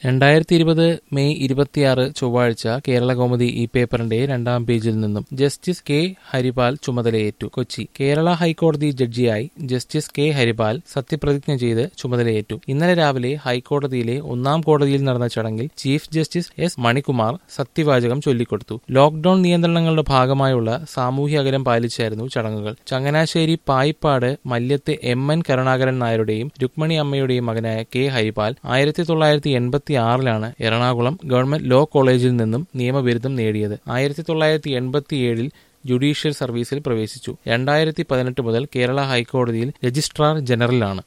രണ്ടായിരത്തി ഇരുപത് മെയ് ഇരുപത്തിയാറ് ചൊവ്വാഴ്ച കേരള കൗമുദി ഈ പേപ്പറിന്റെ രണ്ടാം പേജിൽ നിന്നും ജസ്റ്റിസ് കെ ഹരിപാൽ ചുമതലയേറ്റു കൊച്ചി കേരള ഹൈക്കോടതി ജഡ്ജിയായി ജസ്റ്റിസ് കെ ഹരിപാൽ സത്യപ്രതിജ്ഞ ചെയ്ത് ചുമതലയേറ്റു ഇന്നലെ രാവിലെ ഹൈക്കോടതിയിലെ ഒന്നാം കോടതിയിൽ നടന്ന ചടങ്ങിൽ ചീഫ് ജസ്റ്റിസ് എസ് മണികുമാർ സത്യവാചകം ചൊല്ലിക്കൊടുത്തു ലോക്ഡൌൺ നിയന്ത്രണങ്ങളുടെ ഭാഗമായുള്ള സാമൂഹ്യ അകലം പാലിച്ചായിരുന്നു ചടങ്ങുകൾ ചങ്ങനാശ്ശേരി പായിപ്പാട് മല്യത്തെ എം എൻ കരുണാകരൻ നായരുടെയും രുക്മണി അമ്മയുടെയും മകനായ കെ ഹരിപാൽ ആയിരത്തി തൊള്ളായിരത്തി എൺപത്തി ആറിലാണ് എറണാകുളം ഗവൺമെന്റ് ലോ കോളേജിൽ നിന്നും നിയമബിരുദം നേടിയത് ആയിരത്തി തൊള്ളായിരത്തി എൺപത്തിയേഴിൽ ജുഡീഷ്യൽ സർവീസിൽ പ്രവേശിച്ചു രണ്ടായിരത്തി പതിനെട്ട് മുതൽ കേരള ഹൈക്കോടതിയിൽ രജിസ്ട്രാർ ജനറലാണ്